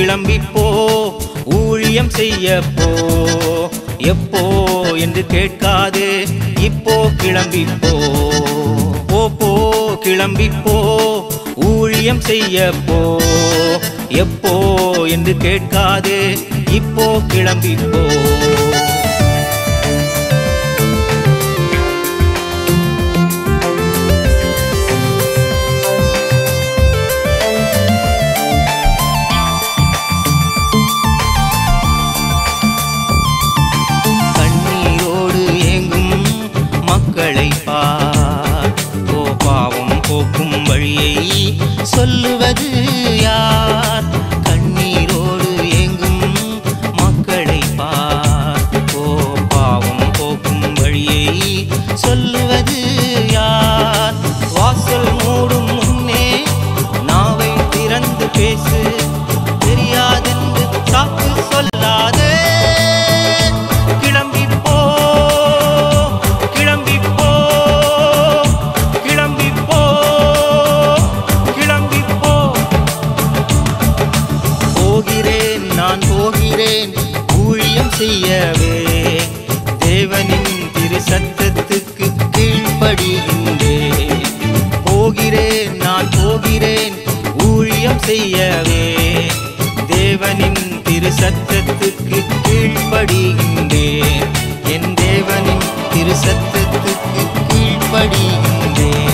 கிளம்பி போ ஊழியம் செய்ய போ எப்போ என்று கேட்காதே இப்போ கிளம்பி போ போ போ கிளம்பி போ ஊழியம் செய்ய போ எப்போ என்று கேட்காதே இப்போ கிளம்பி போ கண்ணீரோடு ஏங்கும் மக்களை பார் ஓ பாவம் போக்கும் வழியை சொல்லுவது யார் கண்ணீரோடு ஏங்கும் மக்களை பார் ஓ பாவம் போக்கும் வழியை சொல்லுவது யார் வாசல் மூடும் முன்னே நாவை திறந்து பேசு தெரியாதென்று சாக்கு சொல்லாதே கிளம்பி போ கிளம்பி போ கிளம்பி போ கிளம்பி போ போகிறேன் நான் போகிறேன் ஊழியம் செய்யவே தேவனின் திரு சத்தத்துக்கு கீழ்ப்படிகின்றேன் போகிறேன் நான் போகிறேன் ஊழியம் செய்யவே தேவனின் திரு சத்தத்துக்கு கீழ்ப்படிகின்றேன் என் தேவனின் திரு சத்தத்துக்கு கீழ்ப்படிகின்றேன்